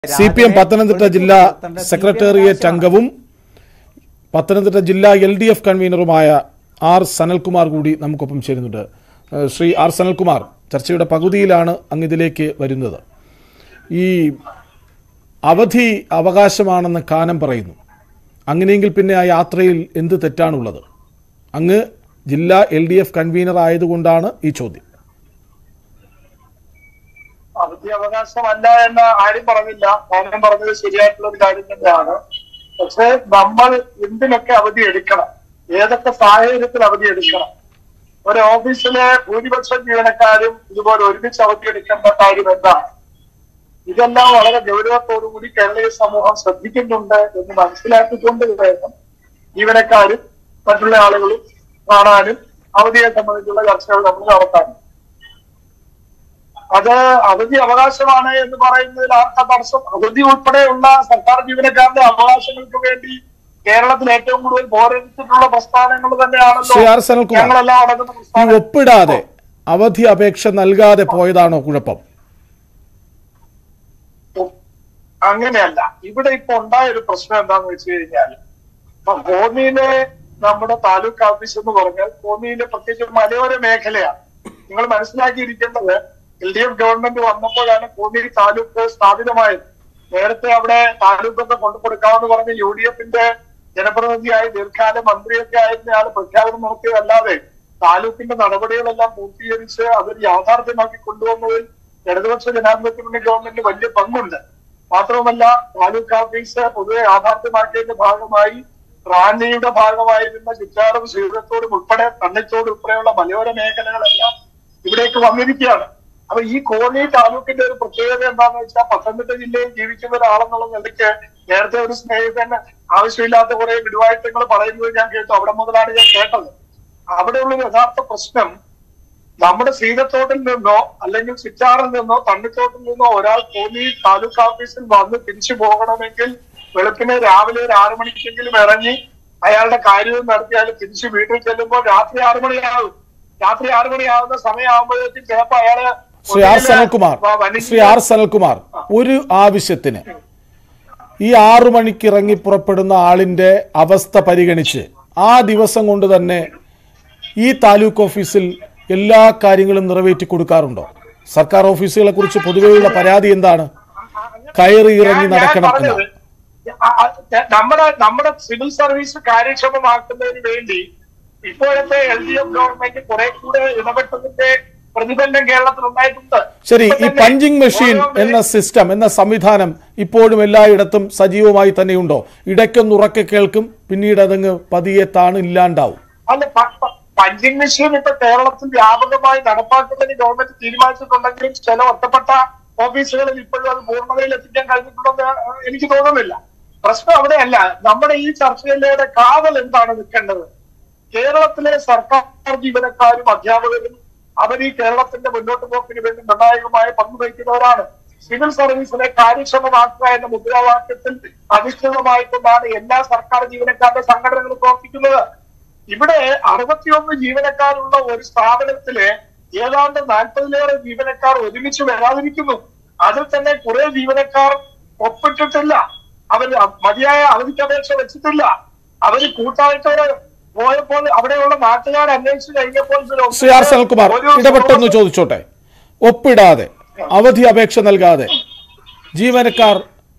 C P M Pathanamthitta ജില്ലാ secretariat അംഗവും പത്തനംതിട്ട ജില്ലാ എൽ ഡി എഫ് കൺവീനറുമായ ആർ സനൽകുമാർ കൂടി നമുക്കൊപ്പം ചേരുന്നുണ്ട് ഏഹ് ശ്രീ ആർ സനൽകുമാർ ചർച്ചയുടെ പകുതിയിലാണ് അങ്ങ് ഇതിലേക്ക് വരുന്നത് ഈ അവധി അവകാശമാണെന്ന് കാനം പറയുന്നു അങ്ങനെയെങ്കിൽ പിന്നെ ആ യാത്രയിൽ എന്ത് തെറ്റാണുള്ളത് അങ്ങ് ജില്ലാ എൽ ഡി എഫ് കൺവീനർ ആയതുകൊണ്ടാണ് ഈ ചോദ്യം അവധി അവകാശമല്ല എന്ന് ആരും പറഞ്ഞില്ല കാര്യം പറഞ്ഞത് ശരിയായിട്ടുള്ള ഒരു കാര്യം തന്നെയാണ് പക്ഷെ നമ്മൾ എന്തിനൊക്കെ അവധി എടുക്കണം ഏതൊക്കെ സാഹചര്യത്തിൽ അവധി എടുക്കണം ഒരു ഓഫീസിലെ ഭൂരിപക്ഷം ജീവനക്കാരും ഇതുപോലെ ഒരുമിച്ച് അവധി എടുക്കേണ്ട കാര്യം എന്താണ് ഇതെല്ലാം വളരെ ഗൗരവത്തോടുകൂടി കേരളീയ സമൂഹം ശ്രദ്ധിക്കുന്നുണ്ട് എന്ന് മനസ്സിലാക്കിക്കൊണ്ട് വേണം ജീവനക്കാരും മറ്റുള്ള ആളുകളും കാണാനും അവധിയെ സംബന്ധിച്ചുള്ള ചർച്ചകൾ നമ്മൾ നടത്താനും അത് അവധി അവകാശമാണ് എന്ന് പറയുന്നതിൽ ആർക്കാ തടസ്സം അവധി ഉൾപ്പെടെയുള്ള സർക്കാർ ജീവനക്കാരുടെ അവകാശങ്ങൾക്ക് വേണ്ടി കേരളത്തിൽ ഏറ്റവും കൂടുതൽ പോരടിച്ചിട്ടുള്ള പ്രസ്ഥാനങ്ങൾ തന്നെയാണല്ലോ ശ്രീ ആർ സനൽകുമാർ ഞങ്ങളെല്ലാം അടങ്ങുന്ന ഈ പ്രസ്ഥാനം ഒപ്പിടാതെ അവധി അപേക്ഷ നൽകാതെ പോയതാണോ കുഴപ്പം അങ്ങനെയല്ല ഇവിടെ ഇപ്പൊ ഉണ്ടായ ഒരു പ്രശ്നം എന്താന്ന് വെച്ച് കഴിഞ്ഞാൽ ഇപ്പൊ കോന്നിയിലെ നമ്മുടെ താലൂക്ക് ഓഫീസ് എന്ന് പറഞ്ഞാൽ കോന്നിയിലെ പ്രത്യേകിച്ച് മലയോര മേഖലയാണ് നിങ്ങൾ മനസ്സിലാക്കിയിരിക്കേണ്ടത് എൽ ഡി എഫ് ഗവൺമെന്റ് വന്നപ്പോഴാണ് കോന്നി താലൂക്ക് സ്ഥാപിതമായത് നേരത്തെ അവിടെ താലൂക്കൊക്കെ കൊണ്ടു കൊടുക്കാമെന്ന് പറഞ്ഞ് യു ഡി എഫിന്റെ ജനപ്രതിനിധിയായി ദീർഘകാല മന്ത്രിയൊക്കെ ആയിരുന്ന ആൾ പ്രഖ്യാപനം നടത്തിയതല്ലാതെ താലൂക്കിന്റെ നടപടികളെല്ലാം പൂർത്തീകരിച്ച് അതൊരു യാഥാർത്ഥ്യമാക്കി കൊണ്ടുവന്നതിൽ ഇടതുപക്ഷ ജനാധിപത്യ മുന്നണി ഗവൺമെന്റ് വലിയ പങ്കുണ്ട് മാത്രവുമല്ല താലൂക്ക് ഓഫീസ് പൊതുവെ യാഥാർത്ഥ്യമാക്കിയതിന്റെ ഭാഗമായി റാന്നിയുടെ ഭാഗമായിരുന്ന ചുറ്റാറും ശ്രീരത്തോടും ഉൾപ്പെടെ തണ്ണിത്തോട് ഉൾപ്പെടെയുള്ള മലയോര മേഖലകളെല്ലാം ഇവിടേക്ക് വന്നിരിക്കുകയാണ് അപ്പൊ ഈ കോന്നി താലൂക്കിന്റെ ഒരു പ്രത്യേകത എന്താണെന്ന് വെച്ചാൽ പത്തനംതിട്ട ജില്ലയിൽ ജീവിക്കുന്ന ഒരാളെന്നുള്ള നിലയ്ക്ക് നേരത്തെ ഒരു സ്നേഹിതൻ ആവശ്യമില്ലാത്ത കുറെ വിടുവായിട്ടങ്ങൾ പറയുന്നത് ഞാൻ കേട്ടു അവിടെ മുതലാണ് ഞാൻ കേട്ടത് അവിടെയുള്ള ഒരു യഥാർത്ഥ പ്രശ്നം നമ്മുടെ ശ്രീകത്തോട്ടിൽ നിന്നോ അല്ലെങ്കിൽ ചിറ്റാറിൽ നിന്നോ തണ്ണിത്തോട്ടിൽ നിന്നോ ഒരാൾ കോന്നി താലൂക്ക് ഓഫീസിൽ വന്ന് തിരിച്ചു പോകണമെങ്കിൽ വെളുപ്പിന് രാവിലെ ഒരു ആറു മണിക്കെങ്കിലും ഇറങ്ങി അയാളുടെ കാര്യവും നടത്തി അയാൾ തിരിച്ചു വീട്ടിൽ ചെല്ലുമ്പോൾ രാത്രി ആറു മണിയാകും രാത്രി ആറു മണിയാകുന്ന സമയമാകുമ്പോഴേക്കും ചിലപ്പോ അയാള് ശ്രീ ആർ സനൽകുമാർ വ- വനിത- ശ്രീ ആർ സനൽകുമാർ ഒരു ആവശ്യത്തിന് ഈ ആറു മണിക്ക് ഇറങ്ങി പുറപ്പെടുന്ന ആളിന്റെ അവസ്ഥ പരിഗണിച്ച് ആ ദിവസം കൊണ്ട് തന്നെ ഈ താലൂക്ക് ഓഫീസിൽ എല്ലാ കാര്യങ്ങളും നിറവേറ്റി കൊടുക്കാറുണ്ടോ സർക്കാർ ഓഫീസുകളെ കുറിച്ച് പൊതുവെയുള്ള പരാതി എന്താണ് കയറി ഇറങ്ങി ഞാൻ- ഞാൻ നടക്കണം പറഞ്ഞത്, എന്നാണ് ആ- ആ- നമ്മുടെ നമ്മുടെ സിവിൽ സർവീസ് കാര്യക്ഷമമാക്കുന്നതിന് വേണ്ടി ഇപ്പോഴത്തെ എൽ ഡി എഫ് ഗവൺമെന്റ് കുറെ കൂടെ ഇടപെട്ടതിന്റെ പ്രതിഫലനം കേരളത്തിൽ ഉണ്ടായിട്ടുണ്ട് ശരി ഇപ്പൊ ഈ തന്നെ പഞ്ചിങ് മെഷീൻ ഓരോ എന്ന സിസ്റ്റം എന്ന സംവിധാനം ഇപ്പോഴും എല്ലായിടത്തും സജീവമായി തന്നെയുണ്ടോ ഇടയ്ക്കൊന്ന് ഉറക്കെ കേൾക്കും പിന്നീട് അതങ്ങ് പതിയെ താണ് ഇല്ലാണ്ടാവും അല്ല പ- പ- പഞ്ചിങ് മെഷീൻ ഇപ്പൊ കേരളത്തിൽ വ്യാപകമായി നടപ്പാക്കുന്നതിന് ഗവൺമെന്റ് തീരുമാനിച്ചിട്ടുണ്ടെങ്കിലും ചില ഒറ്റപ്പെട്ട ഓഫീസുകളിൽ ഇപ്പോഴും അത് പൂർണ്ണതയിൽ എത്തിക്കാൻ കഴിഞ്ഞിട്ടുണ്ടെന്ന് എനിക്ക് തോന്നുന്നില്ല പ്രശ്നം അവിടെയല്ല നമ്മുടെ ഈ ചർച്ചയിലൂടെ കാവൽ എന്താണ് നിൽക്കേണ്ടത് കേരളത്തിലെ സർക്കാർ ജീവനക്കാരും അധ്യാപകരും അവർ ഈ കേരളത്തിന്റെ മുന്നോട്ട് പോക്കിന് വേണ്ടി നിർണായകമായ പങ്ക് വഹിക്കുന്നവരാണ് സിവിൽ സർവീസിനെ കാര്യക്ഷമമാക്കുക എന്ന മുദ്രാവാക്യത്തിൽ അധിഷ്ഠിതമായിക്കൊണ്ടാണ് എല്ലാ സർക്കാർ ജീവനക്കാരുടെ സംഘടനകളും പ്രവർത്തിക്കുന്നത് ഇവിടെ അറുപത്തിയൊന്ന് ജീവനക്കാരുള്ള ഒരു സ്ഥാപനത്തിലെ ഏതാണ്ട് നാൽപ്പതിലേറെ ജീവനക്കാർ ഒരുമിച്ച് വരാതിരിക്കുന്നു അതിൽ തന്നെ കുറെ ജീവനക്കാർ ഒപ്പിട്ടിട്ടില്ല അവർ മതിയായ അവധിക്ക് അപേക്ഷ വെച്ചിട്ടില്ല അവര് കൂട്ടായിട്ടോടെ പോയപ്പോൾ അവിടെയുള്ള നാട്ടുകാർ അന്വേഷിച്ചു കഴിഞ്ഞപ്പോൾ ഇവര് ശ്രീ ആർ സനൽകുമാർ ഒരു ഇടപെട്ടെന്ന് ചോദിച്ചോട്ടെ ഒപ്പിടാതെ അവധി അപേക്ഷ നൽകാതെ ജീവനക്കാർ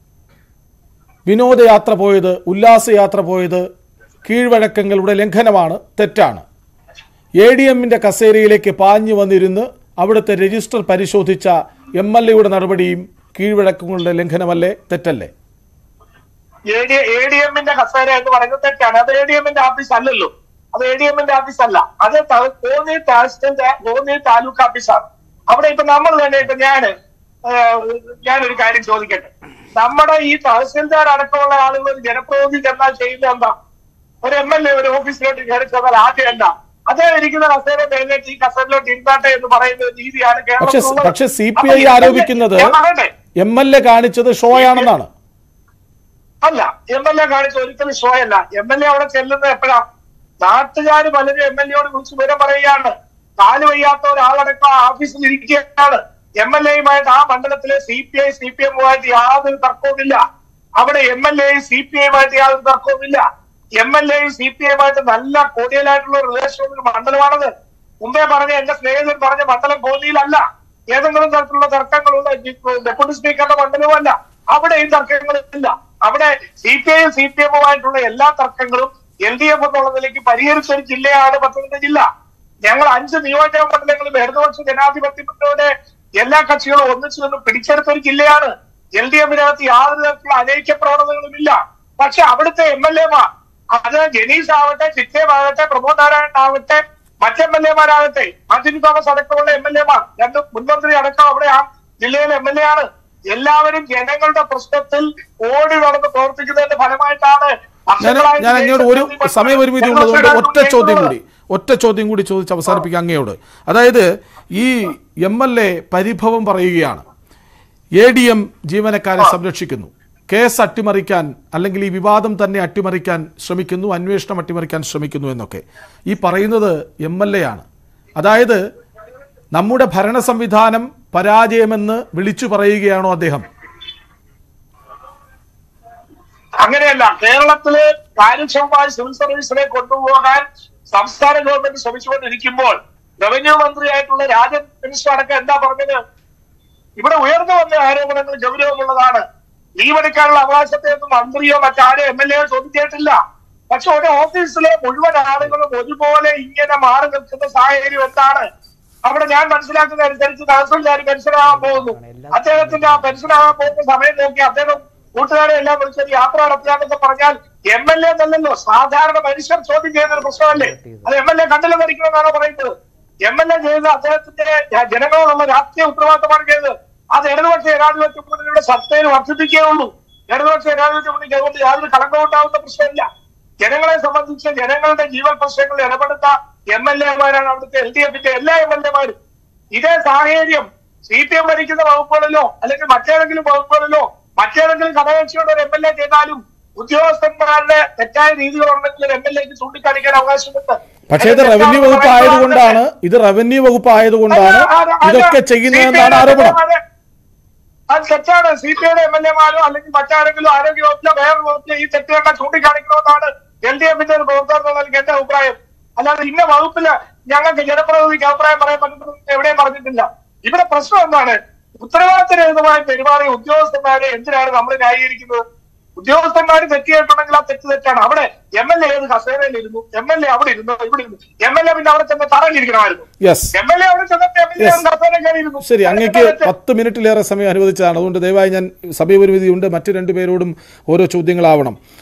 വിനോദയാത്ര പോയത് ഉല്ലാസയാത്ര പോയത് കീഴ്വഴക്കങ്ങളുടെ ലംഘനമാണ് തെറ്റാണ് എ ഡി എമ്മിന്റെ കസേരയിലേക്ക് പാഞ്ഞു വന്നിരുന്ന് അവിടുത്തെ രജിസ്റ്റർ പരിശോധിച്ച എം എൽ എയുടെ നടപടിയും കീഴ്വഴക്കങ്ങളുടെ ലംഘനമല്ലേ തെറ്റല്ലേ എ ഡി എമ്മിന്റെ കസേര എന്ന് പറയുന്നത് തെറ്റാണ് അത് എ ഡി എമ്മിന്റെ ഓഫീസ് അല്ലല്ലോ അത് എ ഡി എമ്മിന്റെ ഓഫീസ് അല്ല അത് ത- കോന്നി തഹസിലിന്റെ കോന്നി താലൂക്ക് ഓഫീസാണ് അവിടെ ഇപ്പൊ നമ്മൾ തന്നെ ഇപ്പൊ ഞാന് ഏഹ്, ഞാനൊരു കാര്യം ചോദിക്കട്ടെ നമ്മുടെ ഈ തഹസിൽദാർ അടക്കമുള്ള ആളുകൾ ഒരു ജനപ്രതിനിധി ചെന്നാൽ ചെയ്യുന്നത് എന്താ ഒരു എം എൽ എ ഒരു ഓഫീസിലോട്ട് കയറി ചെന്നാൽ ആദ്യം എന്താ അതേ ഇരിക്കുന്ന കസേര തേങ്ങേറ്റ് ഈ കസേരയിലോട്ട് ഇരുന്നാട്ടെ എന്ന് പറയുന്ന ഒരു രീതിയാണ് പക്ഷെ കേരളത്തിലുള്ളത്. പക്ഷെ സി പി അപ്പൊ ഐ ഇതിന്റെ- ആരോപിക്കുന്നത് ഞാൻ പറയട്ടെ എം എൽ എ കാണിച്ചത് ഷോയാണെന്നാണ് അല്ല എം എൽ എ കാണിച്ച ഒരിക്കലും ഷോ അല്ല എം എൽ എ അവിടെ ചെല്ലുന്നത് എപ്പോഴാ നാട്ടുകാർ പലരും എം എൽ എയോട് വിളിച്ച് വിവരം പറയുകയാണ് കാല് വയ്യാത്ത ഒരാളടക്കം ആ ഓഫീസിൽ ഇരിക്കുകയാണ് എം എൽ എയുമായിട്ട് ആ മണ്ഡലത്തിലെ C P I C P എമ്മുമായിട്ട് യാതൊരു തർക്കവുമില്ല അവിടെ എം എൽ എയും സി പി ഐയുമായിട്ട് യാതൊരു തർക്കവുമില്ല എം എൽ എയും സി പി ഐയുമായിട്ട് നല്ല കോടിയലായിട്ടുള്ള റിലേഷൻ ഉള്ള ഒരു മണ്ഡലമാണത് മുമ്പേ പറഞ്ഞ എന്റെ സ്നേഹിതൻ പറഞ്ഞ മണ്ഡലം കോന്നിയിലല്ല ഏതെങ്കിലും തരത്തിലുള്ള തർക്കങ്ങളുള്ള ഡെപ്യൂട്ടി സ്പീക്കറുടെ മണ്ഡലവുമല്ല അവിടെയും തർക്കങ്ങളില്ല അവിടെ സി പി ഐയും സി പി എമ്മുമായിട്ടുള്ള എല്ലാ തർക്കങ്ങളും എൽ ഡി എഫ് എന്നുള്ള നിലയ്ക്ക് പരിഹരിച്ച ഒരു ജില്ലയാണ് പത്തനംതിട്ട ജില്ല ഞങ്ങൾ അഞ്ച് നിയോജക മണ്ഡലങ്ങളും ഇടതുപക്ഷ ജനാധിപത്യത്തിലൂടെ എല്ലാ കക്ഷികളും ഒന്നിച്ചു നിന്ന് പിടിച്ചെടുത്ത ഒരു ജില്ലയാണ് എൽ ഡി എഫിനകത്ത് യാതൊരു തരത്തിലുള്ള അനൈക്യ പ്രവണതകളും ഇല്ല പക്ഷെ അവിടുത്തെ എം എൽ എമാർ അത് ജനീഷ് ആവട്ടെ ചിറ്റേമാകട്ടെ പ്രമോദ് നാരായണൻ ആവട്ടെ മറ്റ് എം എൽ എമാരാകട്ടെ അജിൻ തോമസ് അടക്കമുള്ള എം എൽ എമാർ രണ്ട് മുൻമന്ത്രി അടക്കം അവിടെ ആ ജില്ലയിലെ എം എൽ എ ആണ് എല്ലാവരും ജനങ്ങളുടെ പ്രശ്നത്തിൽ ഓടി നടന്ന് പ്രവർത്തിക്കുന്നതിന്റെ ഫലമായിട്ടാണ് ഞാൻ ഞാൻ അങ്ങയോട് ഒരു സമയപരിമിതി ഉള്ളതുകൊണ്ട് ഒറ്റ ചോദ്യം കൂടി ഒറ്റ ചോദ്യം കൂടി ചോദിച്ച് അവസാനിപ്പിക്കാം അങ്ങയോട് അതായത് ഈ എം എൽ എ പരിഭവം പറയുകയാണ് എ ഡി എം ജീവനക്കാരെ സംരക്ഷിക്കുന്നു കേസ് അട്ടിമറിക്കാൻ അല്ലെങ്കിൽ ഈ വിവാദം തന്നെ അട്ടിമറിക്കാൻ ശ്രമിക്കുന്നു അന്വേഷണം അട്ടിമറിക്കാൻ ശ്രമിക്കുന്നു എന്നൊക്കെ ഈ പറയുന്നത് എം എൽ എ ആണ് അതായത് നമ്മുടെ ഭരണ സംവിധാനം പരാജയമെന്ന് വിളിച്ചു പറയുകയാണോ അദ്ദേഹം അങ്ങനെയല്ല കേരളത്തില് കാര്യക്ഷമമായ സിവിൽ സർവീസിനെ കൊണ്ടുപോകാൻ സംസ്ഥാന ഗവൺമെന്റ് ശ്രമിച്ചുകൊണ്ടിരിക്കുമ്പോൾ റവന്യൂ മന്ത്രിയായിട്ടുള്ള രാജൻ മിനിസ്റ്റർ അടക്കം എന്താ പറഞ്ഞത് ഇവിടെ ഉയർന്നു വന്ന ആരോപണങ്ങൾ ഗൗരവമുള്ളതാണ് ലീവ് എടുക്കാനുള്ള അവകാശത്തെ ഒന്നും മന്ത്രിയോ മറ്റാരോ എം എൽ എയോ ചോദിച്ചിട്ടില്ല പക്ഷെ ഒരു ഓഫീസിലെ മുഴുവൻ ആളുകളും ഒരുപോലെ ഇങ്ങനെ മാറി നിൽക്കുന്ന സാഹചര്യം എന്താണ് അവിടെ ഞാൻ മനസ്സിലാക്കുന്ന അനുസരിച്ച് തഹസിൽദാർ പെൻഷനാകാൻ പോകുന്നു അദ്ദേഹത്തിന്റെ ആ പെൻഷനാകാൻ പോകുന്ന സമയം നോക്കി അദ്ദേഹം കൂട്ടുകാരെ എല്ലാം വിളിച്ചത് യാത്ര നടത്തിയാണെന്ന് പറഞ്ഞാൽ എം എൽ എ എന്നല്ലല്ലോ സാധാരണ മനുഷ്യർ ചോദ്യം ചെയ്യുന്ന ഒരു പ്രശ്നമല്ലേ അത് എം എൽ എ കണ്ടില്ല ധരിക്കണമെന്നാണ് പറയുന്നത് എം എൽ എ ചെയ്ത് അദ്ദേഹത്തിന്റെ ജനങ്ങളോടുള്ള രാഷ്ട്രീയ ഉത്തരവാദിത്തമാണ് ചെയ്തത് അത് ഇടതുപക്ഷ ജനാധിപത്യ മുന്നണിയുടെ സത്തയിൽ വർദ്ധിപ്പിക്കേ ഉള്ളൂ ഇടതുപക്ഷ ജനാധിപത്യ മുന്നണിക്ക് അതുകൊണ്ട് യാതൊരു കളങ്കം ഉണ്ടാവുന്ന പ്രശ്നമില്ല ജനങ്ങളെ സംബന്ധിച്ച് ജനങ്ങളുടെ ജീവൻ പ്രശ്നങ്ങളിൽ ഇടപെടുത്ത എം എൽ എമാരാണ് അവിടുത്തെ എൽ ഡി എഫിന്റെ എല്ലാ എം എൽ എമാരും ഇതേ സാഹചര്യം സി പി എം ഭരിക്കുന്ന വകുപ്പുകളിലോ അല്ലെങ്കിൽ മറ്റേതെങ്കിലും വകുപ്പുകളിലോ മറ്റേതെങ്കിലും ഘടകകക്ഷിയുടെ ഒരു എം എൽ എ ചെയ്താലും ഉദ്യോഗസ്ഥന്മാരുടെ തെറ്റായ രീതികളുണ്ടെങ്കിൽ എം എൽ എക്ക് ചൂണ്ടിക്കാണിക്കാൻ അവകാശമുണ്ട് പക്ഷേ ഇത് റവന്യൂ വകുപ്പ് ആയതുകൊണ്ടാണ് ഇത് റവന്യൂ വകുപ്പ് ആയതുകൊണ്ടാണ് ഇതൊക്കെ ചെയ്യുന്നതെന്നാണ് ആരോപണം അത് തെറ്റാണ് സി പി ഐയുടെ എം എൽ എമാരോ അല്ലെങ്കിൽ മറ്റാരെങ്കിലും ആരോഗ്യ വകുപ്പിലോ വേറൊരു വകുപ്പിലോ ഈ തെറ്റുകളെ ചൂണ്ടിക്കാണിക്കണമെന്നാണ് എൽ ഡി എഫിന്റെ ഒരു പ്രവർത്തനം എന്നുള്ള എന്റെ അഭിപ്രായം അല്ലാതെ ഇന്ന വകുപ്പില് ഞങ്ങൾക്ക് ജനപ്രതിനിധിക്ക് അഭിപ്രായം പറയാൻ പറ്റുന്നത് എവിടെയും പറഞ്ഞിട്ടില്ല ഇവിടെ പ്രശ്നം എന്താണ് ഉത്തരവാദിത്തരഹിതമായി പെരുമാറിയ ഉദ്യോഗസ്ഥന്മാരെ എന്തിനാണ് നമ്മൾ ന്യായീകരിക്കുന്നത് ഉദ്യോഗസ്ഥന്മാർ തെറ്റിയിട്ടുണ്ടെങ്കിൽ ആ തെറ്റ് തെറ്റാണ് അവിടെ എം എൽ എ ഏത് കസേരയിൽ ഇരുന്നു എം എൽ എ അവിടെ ഇരുന്നു ഇവിടെ ഇരുന്നു എം എൽ എ പിന്നെ അവിടെ ചെന്ന് തറയിലിരിക്കണമായിരുന്നു യെസ് എം എൽ എ അവിടെ ചെന്നിട്ട് എം എൽ എ കസേര കയറിയിരുന്നു ശരി അങ്ങേക്ക് പത്ത് മിനിറ്റിലേറെ സമയം അനുവദിച്ചതാണ് അതുകൊണ്ട് ദയവായി ഞാൻ സമയപരിമിതിയുണ്ട് മറ്റു രണ്ടു പേരോടും ഓരോ ചോദ്യങ്ങളാവണം